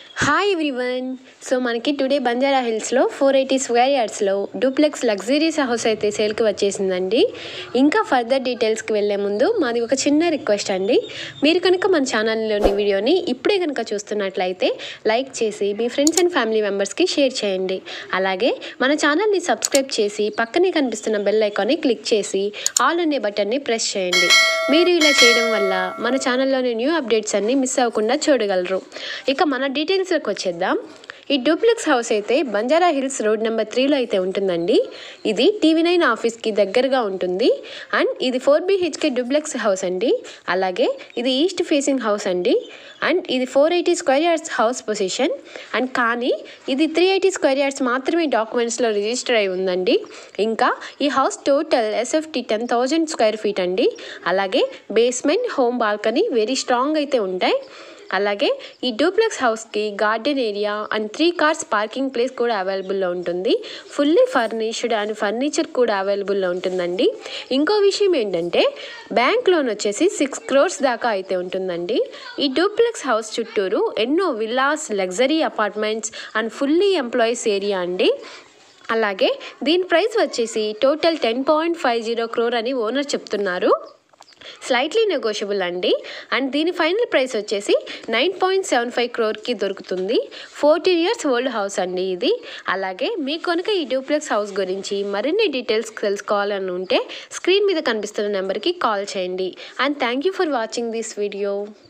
hi everyone so మనకి today Banjara హిల్స్లో four eighty square యార్డ్స్లో డూప్లెక్స్ లగ్జరీస్ హౌస్ అయితే సేల్కి వచ్చేసిందండి ఇంకా ఫర్దర్ డీటెయిల్స్కి వెళ్ళే ముందు మాది ఒక చిన్న రిక్వెస్ట్ అండి మీరు కనుక మన ఛానల్లోని వీడియోని ఇప్పుడే కనుక చూస్తున్నట్లయితే లైక్ చేసి మీ ఫ్రెండ్స్ అండ్ ఫ్యామిలీ మెంబర్స్కి షేర్ చేయండి అలాగే మన ఛానల్ని సబ్స్క్రైబ్ చేసి పక్కనే కనిపిస్తున్న బెల్ ఐకాన్ని క్లిక్ చేసి ఆల్ అనే బటన్ని ప్రెస్ చేయండి మీరు ఇలా చేయడం వల్ల మన ఛానల్లోని న్యూ అప్డేట్స్ అన్నీ మిస్ అవ్వకుండా చూడగలరు ఇక మన డీటెయిల్స్లోకి వచ్చేద్దాం ఈ డూప్లెక్స్ హౌస్ అయితే బంజారా హిల్స్ రోడ్ నెంబర్ త్రీలో అయితే ఉంటుందండి ఇది టీవీ నైన్ ఆఫీస్కి దగ్గరగా ఉంటుంది అండ్ ఇది ఫోర్ బీహెచ్కే డూప్లెక్స్ హౌస్ అండి అలాగే ఇది ఈస్ట్ ఫేసింగ్ హౌస్ అండి అండ్ ఇది four eighty square yards house position and కానీ ఇది త్రీ ఎయిటీ స్క్వేర్ యార్డ్స్ మాత్రమే డాక్యుమెంట్స్లో రిజిస్టర్ అయి ఉందండి ఇంకా ఈ house total SFT ten thousand square feet అండి అలాగే basement home balcony very strong అయితే ఉంటాయి అలాగే ఈ డూప్లెక్స్ హౌస్కి garden area and three cars parking place కూడా అవైలబుల్లో ఉంటుంది ఫుల్లీ ఫర్నిష్డ్ అండ్ ఫర్నిచర్ కూడా అవైలబుల్లో ఉంటుందండి ఇంకో విషయం ఏంటంటే బ్యాంక్ లోన్ వచ్చేసి సిక్స్ క్రోర్స్ దాకా అయితే ఉంటుందండి ఈ డూప్లెక్స్ హౌస్ చుట్టూరు ఎన్నో villas luxury apartments and fully employees area అండి అలాగే దీని ప్రైస్ వచ్చేసి total ten point five zero crore అని ఓనర్ చెప్తున్నారు స్లైట్లీ నెగోషియబుల్ అండి అండ్ దీని ఫైనల్ ప్రైస్ వచ్చేసి నైన్ పాయింట్ సెవెన్ ఫైవ్ క్రోర్కి దొరుకుతుంది ఫోర్టీన్ ఇయర్స్ ఓల్డ్ హౌస్ అండి ఇది అలాగే మీకు కనుక ఈ డూప్లెక్స్ హౌస్ గురించి మరిన్ని డీటెయిల్స్ తెలుసుకోవాలని ఉంటే స్క్రీన్ మీద కనిపిస్తున్న నెంబర్కి కాల్ చేయండి and thank you for watching this video